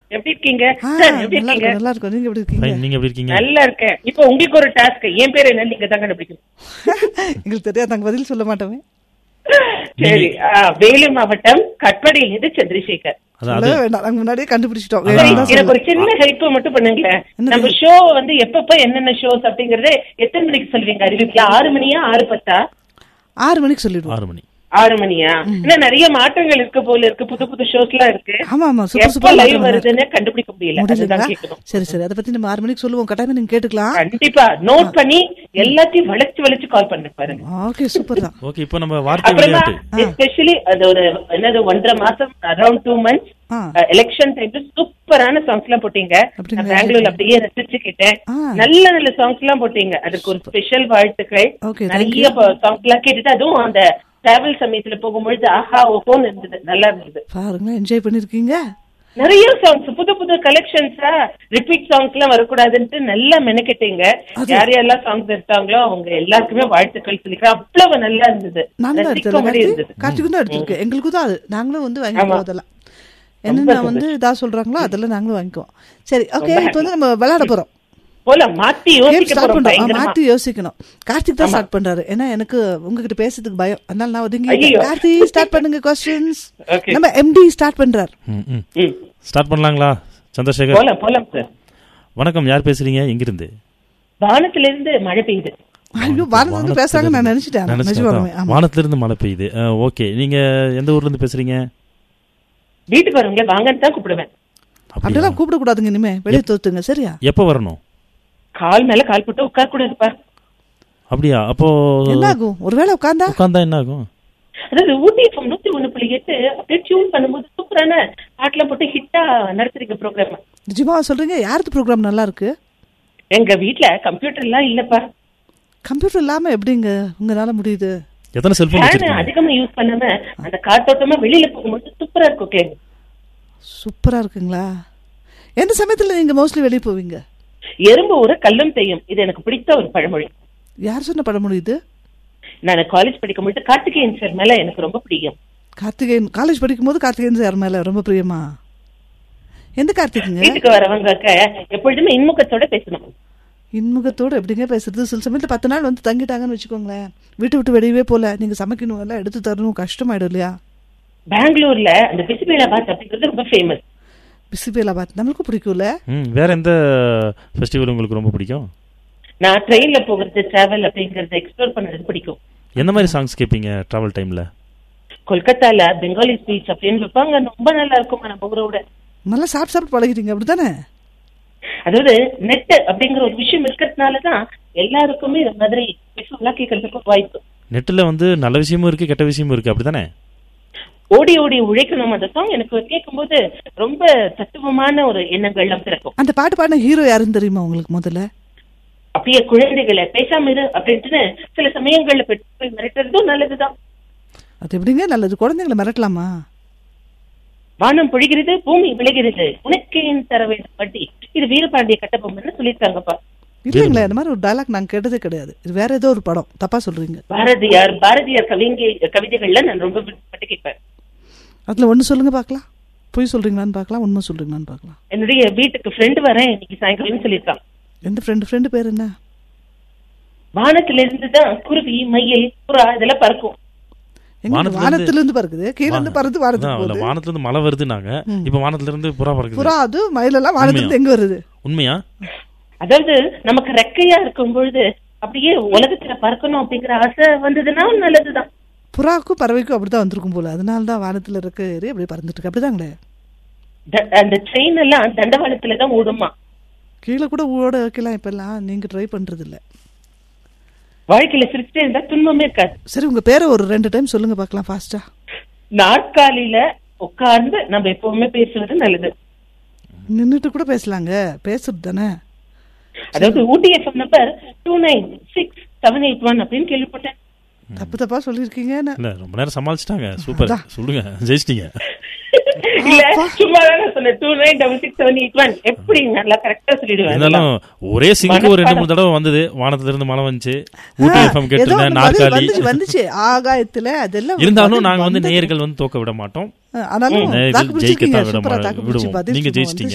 எப்படி இருக்கீங்க ஆ, சார் எப்படி நல்லா இருக்கீங்க இருக்கும் நல்லா இருக்கும் நீங்க எப்படி இருக்கீங்க Fine, நீங்க எப்படி இருக்கீங்க நல்லா இருக்கேன் இப்போ உங்களுக்கு ஒரு டாஸ்க் என் பேர் என்ன நீங்க தான் கண்டுபிடிக்கணும் எங்களுக்கு தெரியாது நாங்க பதில் சொல்ல மாட்டோமே சரி ஆ, வேலூர் மாவட்டம் கட்படியிலிருந்து சந்திரசேகர் அது அது சொல்லவே வேண்டாம் நாங்க முன்னாடியே கண்டுபிடிச்சிட்டோம் சரி, வேணும் தான் எனக்கு ஒரு சொல்லலாம். சின்ன ஹெல்ப் மட்டும் பண்ணுங்களேன் என்னது? நம்ம ஷோ வந்து எப்பப்ப என்னென்ன ஷோஸ் அப்படிங்கறது எத்தனை மணிக்கு சொல்லுவீங்க அறிவிக்கல ஆறு மணியா ஆறு பத்தா ஆறு மணிக்கு சொல்லிடுவோம் ஆறு மணி ஆறு மணியா இன்னும் நிறைய மாற்றங்கள் இருக்கு போல இருக்கு புது புது ஷோஸ் எல்லாம் இருக்கு ஆமா ஆமா சூப்பர் எப்ப சூப்பர் லைவ் வருதுன்னு கண்டுபிடிக்க முடியல முடியலங்களா அதுதான் கேட்கணும் சரி சரி அதை பத்தி நம்ம ஆறு மணிக்கு சொல்லுவோம் கட்டாயமா நீங்க கேட்டுக்கலாம் கண்டிப்பா நோட் பண்ணி எல்லாத்தையும் வளைச்சு வளைச்சு கால் பண்ணி பாருங்க ஓகே சூப்பர் தான் ஓகே இப்போ நம்ம வார்த்தை அப்புறமா விளையாட்டு எஸ்பெஷலி அது ஒரு என்னது ஒன்றரை மாசம் அரௌண்ட் டூ மந்த்ஸ் ஆ. எலெக்ஷன் டைம்ல சூப்பரான சாங்ஸ் எல்லாம் போட்டீங்க அப்படிங்களா? நான் பெங்களூர்ல அப்படியே ரசிச்சு கேட்டேன் ஆ. நல்ல நல்ல சாங்ஸ் எல்லாம் போட்டீங்க அதுக்கு ஒரு ஸ்பெஷல் வாழ்த்துக்கள் Okay, thank நிறைய சாங்ஸ் எல்லாம் கேட்டுட்டு அதுவும் அந்த டிராவல் சமயத்துல போகும்பொழுது ஆஹா ஓஹோன்னு இருந்தது நல்லா இருந்தது பாருங்களேன் என்ஜாய் பண்ணிருக்கீங்க நிறைய சாங்ஸ் புது புது கலெக்ஷன்ஸா ரிப்பீட் சாங்ஸ் எல்லாம் வரக்கூடாதுன்ட்டு நல்லா மெனக்கெட்டீங்க யார் யாரெல்லாம் சாங்ஸ் எடுத்தாங்களோ அவங்க எல்லாருக்குமே வாழ்த்துக்கள் சொல்லிக்கிறேன் அவ்வளவு நல்லா இருந்தது நல்லா ரசிக்க முடி எடுத்து இருந்தது கார்த்திக்கும் தான் எடுத்திருக்கு எங்களுக்கும் தான் அது நாங்களும் வந்து வாங்கிக்குவோம் ஆமா. அதெல்லாம் என்னென்ன வந்து இதா சொல்றாங்களோ அதெல்லாம் நாங்களும் வாங்கிக்குவோம் சரி ஓகே இப்போ வந்து நம்ம விளையாட போறோம் போல மாத்தி கேம் யோசிக்க ஸ்டார்ட் போறோம் பண்றோம் ஆ, பயங்கரமா மாத்தி யோசிக்கணும் கார்த்திக் தான் ஸ்டார்ட் பண்றாரு ஏன்னா எனக்கு உங்ககிட்ட பேசுறதுக்கு பயம் அதனால நான் ஒதுங்கி ஐயையோ. கார்த்தி ஸ்டார்ட் பண்ணுங்க கொஸ்டின்ஸ் Okay. நம்ம எம்டி ஸ்டார்ட் பண்றாரு ம், ம். ம். ஸ்டார்ட் பண்ணலாங்களா சந்திரசேகர் போலாம் போலாம் சார் வணக்கம் யார் பேசுறீங்க எங்கிருந்து வானத்துல இருந்து மழை பெய்யுது ஐயோ வானத்துல இருந்து பேசுறாங்க நான் நினைச்சிட்டேன் நினைச்சிட்டேன். நிஜமாலுமே ஆமா வானத்துல இருந்து மழை பெய்யுது ஓகே நீங்க எந்த ஊர்ல இருந்து பேசுறீங்க வீட்டுக்கு வரவங்க வாங்கன்னு தான் கூப்பிடுவேன் அப்படியா? அப்படிலாம் கூப்பிட கூடாதுங்க இனிமே வெளியே தோத்துங்க சரியா எப்ப வரணும் கால் மேல கால் போட்டு உட்கார கூடாதுப்பா அப்படியா அப்போ என்ன ஆகும் ஒருவேளை உட்கார்ந்தா உட்கார்ந்தா என்ன ஆகும் அதாவது ஊட்டி எஃப்எம் நூத்தி ஒண்ணு புள்ளி எட்டு அப்படியே டியூன் பண்ணும்போது சூப்பரான பாட்டுலாம் போட்டு ஹிட்டா நடத்துறீங்க ப்ரோக்ராம் நிஜமா சொல்றீங்க யாருக்கு ப்ரோக்ராம் நல்லா இருக்கு எங்க வீட்ல கம்ப்யூட்டர் எல்லாம் இல்லப்பா கம்ப்யூட்டர் இல்லாம எப்படிங்க உங்களால முடியுது எத்தனை செல்போன் ஃபேன் வச்சிருக்கீங்க அதிகமா யூஸ் பண்ணாம அந்த காத்தோட்டமா வெளியில போகும்போது சூப்பரா இருக்கும் கேள்வி சூப்பரா இருக்குங்களா எந்த சமயத்துல நீங்க மோஸ்ட்லி வெளியே போவீங்க எறும்பு ஒரு கல்லும் செய்யும் இது எனக்கு பிடித்த ஒரு பழமொழி யார் சொன்ன படம் முடியுது நான் காலேஜ் படிக்கும்போது கார்த்திகேயன் சார் மேல எனக்கு ரொம்ப பிடிக்கும் கார்த்திகேயன் காலேஜ் படிக்கும் போது கார்த்திகேயன் சார் மேல ரொம்ப பிரியமா எந்த கார்த்திக்குங்க வீட்டுக்கு வரவங்க எப்பொழுதுமே இன்முகத்தோட பேசணும் இன்முகத்தோட எப்படிங்க பேசுறது சில சமயத்துல பத்து நாள் வந்து தங்கிட்டாங்கன்னு வச்சுக்கோங்களேன் வீட்டை விட்டு வெளியவே போல நீங்க சமைக்கணும் எல்லாம் எடுத்து தரணும் கஷ்டமாயிடும் இல்லையா பெங்களூர்ல அந்த பிசிபேலாபாத் அப்படிங்கிறது ரொம்ப ஃபேமஸ் பிசிபேலாபாத் நம்மளுக்கும் பிடிக்கும்ல ம் வேற எந்த ஃபெஸ்டிவல் உங்களுக்கு ரொம்ப பிடிக்கும் நான் ட்ரெயின்ல போகிறது டிராவல் அப்படிங்கறத எக்ஸ்ப்ளோர் பண்ணது பிடிக்கும் எந்த மாதிரி சாங்ஸ் கேட்பீங்க டிராவல் டைம்ல கொல்கத்தால பெங்காலி ஸ்பீச் அப்படின்னு வைப்பாங்க ரொம்ப நல்லா இருக்கும் நம்ம ஊரோட நல்லா சாப்பிட்டு சாப்பிட்டு பழகிட்டீங்க அப்படித்தானே அதாவது நெட் அப்படிங்கிற ஒரு விஷயம் இருக்கிறதுனாலதான் எல்லாருக்குமே இந்த மாதிரி விஷயம்லாம் கேட்கறதுக்கு வாய்ப்பு நெட்ல வந்து நல்ல விஷயமும் இருக்கு கெட்ட விஷயமும் இருக்கு அப்படிதானே ஓடி ஓடி உழைக்கணும் அந்த சாங் எனக்கு கேட்கும்போது ரொம்ப தத்துவமான ஒரு எண்ணங்கள்லாம் பிறக்கும் அந்த பாட்டு பாடின ஹீரோ யாருன்னு தெரியுமா உங்களுக்கு முதல்ல அப்படியே குழந்தைகளை பேசாம இரு அப்படின்ட்டு சில சமயங்கள்ல பெற்றோர்கள் மிரட்டுறதும் நல்லதுதான் அது எப்படிங்க நல்லது குழந்தைங்களை மிரட்டலாமா வானம் பொழிகிறது பூமி விளைகிறது உனக்கேன் தர வேண்டும் வட்டி இது வீரபாண்டிய கட்டபொம்மன்னு சொல்லியிருக்காங்கப்பா இல்லைங்களே அந்த மாதிரி ஒரு டயலாக் நாங்க கேட்டதே கிடையாது இது வேற ஏதோ ஒரு படம் தப்பா சொல்றீங்க பாரதியார் பாரதியார் கவிங்க கவிதைகள்ல நான் ரொம்ப விருப்பப்பட்டு கேட்பேன் அதுல ஒண்ணு சொல்லுங்க பார்க்கலாம் பொய் சொல்றீங்களான்னு பார்க்கலாம் உண்மை சொல்றீங்களான்னு பார்க்கலாம் என்னுடைய வீட்டுக்கு ஃப்ரெண்டு வரேன் இன்னைக்கு சாயங்காலம் சொல்லியிருக்கான் எந்த ஃப்ரெண்டு ஃப்ரெண்டு பேர் என்ன வானத்துல இருந்து தான் குருவி மயில் புறா இதெல்லாம் பறக்கும் எங்க வானத்துல இருந்து- வானத்துல இருந்து பறக்குது கீழ இருந்து பறந்து அதான், வானத்துக்கு இல்ல, போகுது வானத்துல இருந்து மழை வருதுனாங்க இப்ப வானத்துல இருந்து புறா பறக்குது புறா அது மயிலெல்லாம் வானத்துல இருந்து எங்க வருது உண்மையா அதாவது நமக்கு ரெக்கையா இருக்கும் பொழுது அப்படியே உலகத்துல பறக்கணும் அப்படிங்கிற ஆசை வந்ததுன்னா நல்லதுதான் புறாவுக்கும் பறவைக்கும் அப்படிதான் வந்திருக்கும் போல அதனால தான் வானத்துல இருக்க ஏறி அப்படியே பறந்துட்டு இருக்கு அப்படிதாங்களே த- அந்த ட்ரெயின் எல்லாம் தண்டவாளத்துல தான் ஓடுமா கீழே கூட ஓட வைக்கலாம் இப்பெல்லாம் நீங்க ட்ரை பண்றது இல்ல வாழ்க்கையில சிரிச்சுட்டே இருந்தா துன்பமே இருக்காது சரி உங்க பேரை ஒரு ரெண்டு டைம் சொல்லுங்க பார்க்கலாம் ஃபாஸ்டா நாற்காலியில உட்கார்ந்து நம்ம எப்பவுமே பேசுவது நல்லது நின்னுட்டு கூட பேசலாங்க பேசுறது தானே அதாவது Ooty FM number two nine six seven eight one அப்படின்னு கேள்விப்பட்டேன் தப்பு தப்பா சொல்லியிருக்கீங்க இல்ல ரொம்ப நேரம் சமாளிச்சிட்டாங்க சூப்பர் சொல்லுங்க ஜெயிச்சிட்டீங்க இல்ல சும்மா தான் சொன்னேன் two nine double six seven eight one எப்படி நல்லா கரெக்டா சொல்லிடுவேன் இருந்தாலும் ஒரே சிங்கு ஒரு ரெண்டு மூணு தடவை வந்தது வானத்துல இருந்து மழை வந்துச்சு ஊட்டி எஃப்எம் ஏதோ கேட்டிருந்தேன் ஒண்ணு நாற்காலி வந்துச்சு வந்துச்சு ஆகாயத்துல அதெல்லாம் இருந்தாலும் பதில் நாங்க வந்து வந்தது. நேயர்கள் வந்து தோக்க விட மாட்டோம் ஆனாலும் நேயர்கள் தாக்கு பிடிச்சிருக்கீங்க ஜெயிக்கத்தான் விட சூப்பரா மா- தாக்கு பிடிச்சி விடுவோம் பதில் நீங்க சும்மா ஜெயிச்சிட்டீங்க